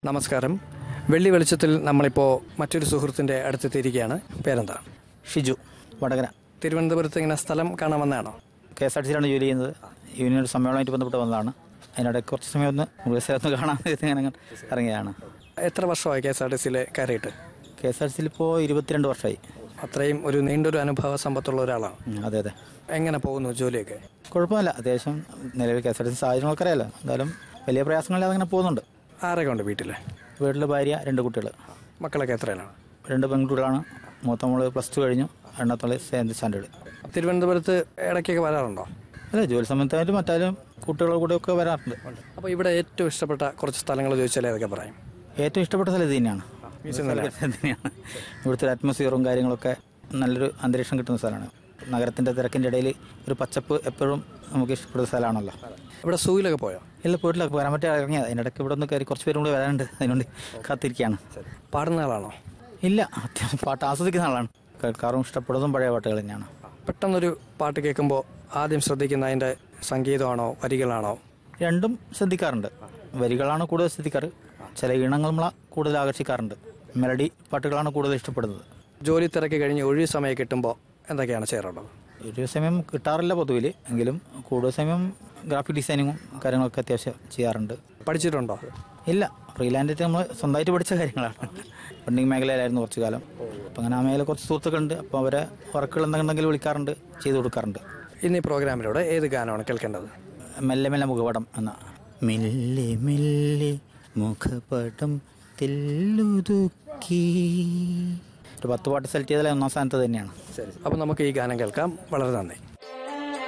നമസ്കാരം വെള്ളി വെളിച്ചത്തിൽ നമ്മളിപ്പോൾ മറ്റൊരു സുഹൃത്തിൻ്റെ അടുത്തെത്തിയിരിക്കുകയാണ് പേരെന്താ ഷിജു വടകര തിരുവനന്തപുരത്ത് ഇങ്ങനെ സ്ഥലം കാണാൻ വന്നതാണോ കെ എസ് ആർ ടി സിയിലാണ് ജോലി ചെയ്യുന്നത് യൂണിയൻ സമ്മേളനമായിട്ട് ബന്ധപ്പെട്ട് വന്നതാണ് അതിനിടെ കുറച്ച് സമയം ഒന്ന് മൃഗസ്ഥലത്ത് കാണാൻ വിധത്തിൽ ഇങ്ങനെ ഇറങ്ങിയതാണ് എത്ര വർഷമായി കെ എസ് ആർ ടി സിയിൽ കയറിയിട്ട് കെ എസ് ആർ ടി സിയിൽ ഇപ്പോൾ ഇരുപത്തിരണ്ട് വർഷമായി അത്രയും ഒരു നീണ്ടൊരു അനുഭവ സമ്പത്തുള്ള ഒരാളാണ് ഉം, അതെ അതെ എങ്ങനെ പോകുന്നു ജോലിയൊക്കെ കുഴപ്പമില്ല അത്യാവശ്യം നിലവിൽ K S R T C സാഹചര്യങ്ങളൊക്കെ അറിയാലോ എന്തായാലും വലിയ പ്രയാസങ്ങളില്ലാതെ അങ്ങനെ പോകുന്നുണ്ട് ആരൊക്കെ ഉണ്ട് വീട്ടിൽ വീട്ടിൽ ഭാര്യ രണ്ട് കുട്ടികൾ മക്കളൊക്കെ എത്രയാണ് രണ്ട് പെൺകുട്ടികളാണ് മൂത്ത മോള് പ്ലസ് ടു കഴിഞ്ഞു രണ്ടാമത്തോള് സെവൻത് സ്റ്റാൻഡേർഡ് തിരുവനന്തപുരത്ത് ഇടയ്ക്കൊക്കെ വരാറുണ്ടോ അതെ ജോലി സംബന്ധമായിട്ട് മറ്റാലും കുട്ടികളുടെ കൂടെ ഒക്കെ വരാറുണ്ട് അപ്പോൾ ഇവിടെ ഏറ്റവും ഇഷ്ടപ്പെട്ട കുറച്ച് സ്ഥലങ്ങൾ ചോദിച്ചാൽ ഏതൊക്കെ പറയും ഏറ്റവും ഇഷ്ടപ്പെട്ട സ്ഥലം ഇത് തന്നെയാണ് സ്ഥലം തന്നെയാണ് ഇവിടുത്തെ ഒരു അറ്റ്മോസ്ഫിയറും കാര്യങ്ങളൊക്കെ നല്ലൊരു അന്തരീക്ഷം കിട്ടുന്ന സ്ഥലമാണ് നഗരത്തിൻ്റെ തിരക്കിൻ്റെ ഇടയിൽ ഒരു പച്ചപ്പ് എപ്പോഴും നമുക്ക് ഇഷ്ടപ്പെടുന്ന സ്ഥലമാണല്ലോ ഇവിടെ സൂയിലൊക്കെ പോയോ ഇല്ല പോയിട്ടില്ല വരാൻ പറ്റിയ ഇറങ്ങിയത് അതിനിടയ്ക്ക് ഇവിടെ ഒന്ന് കയറി കുറച്ച് പേരും കൂടി വരാനുണ്ട് അതിനുവേണ്ടി കാത്തിരിക്കുകയാണ് പാടുന്ന ആളാണോ ഇല്ല അത്യാവശ്യം പാട്ട് ആസ്വദിക്കുന്ന ആളാണ് കേൾക്കാറും ഇഷ്ടപ്പെടുന്നതും പഴയ പാട്ടുകൾ തന്നെയാണ് പെട്ടെന്നൊരു പാട്ട് കേൾക്കുമ്പോൾ ആദ്യം ശ്രദ്ധിക്കുന്ന അതിൻ്റെ സംഗീതമാണോ വരികളാണോ രണ്ടും ശ്രദ്ധിക്കാറുണ്ട് വരികളാണ് കൂടുതൽ ശ്രദ്ധിക്കാറ് ചില ഈണങ്ങൾ നമ്മളെ കൂടുതൽ ആകർഷിക്കാറുണ്ട് മെലഡി പാട്ടുകളാണ് കൂടുതൽ ഇഷ്ടപ്പെടുന്നത് ജോലി തിരക്ക് കഴിഞ്ഞ് ഒഴിവ് സമയം കിട്ടുമ്പോൾ എന്തൊക്കെയാണ് ചെയ്യാറുള്ളത് ഒരു സമയം കിട്ടാറില്ല പൊതുവിൽ എങ്കിലും കൂടുതൽ സമയം ഗ്രാഫിക് ഡിസൈനിങ്ങും കാര്യങ്ങളൊക്കെ അത്യാവശ്യം ചെയ്യാറുണ്ട് പഠിച്ചിട്ടുണ്ടോ ഇല്ല ഫ്രീലാൻഡായിട്ട് നമ്മൾ സ്വന്തമായിട്ട് പഠിച്ച കാര്യങ്ങളാണ് പെൻഡിങ് മേഖലയിലായിരുന്നു കുറച്ച് കാലം അപ്പം അങ്ങനെ ആ മേഖല കുറച്ച് സുഹൃത്തുക്കളുണ്ട് അപ്പോൾ അവരെ വർക്കുകൾ എന്തെങ്കിലും വിളിക്കാറുണ്ട് ചെയ്തു കൊടുക്കാറുണ്ട് ഇന്ന് ഈ പ്രോഗ്രാമിലൂടെ ഏത് ഗാനമാണ് കേൾക്കേണ്ടത് മെല്ലെ മെല്ലെ മുഖപടം എന്ന മെല്ലെ മെല്ലെ മുഖപടം തെല്ലുതുക്കി ഒരു പത്ത് പാട്ട് സെലക്ട് ചെയ്താലേ ഒന്നാം സ്ഥാനത്ത് തന്നെയാണ് അപ്പോൾ നമുക്ക് ഈ ഗാനം കേൾക്കാം വളരെ നന്ദി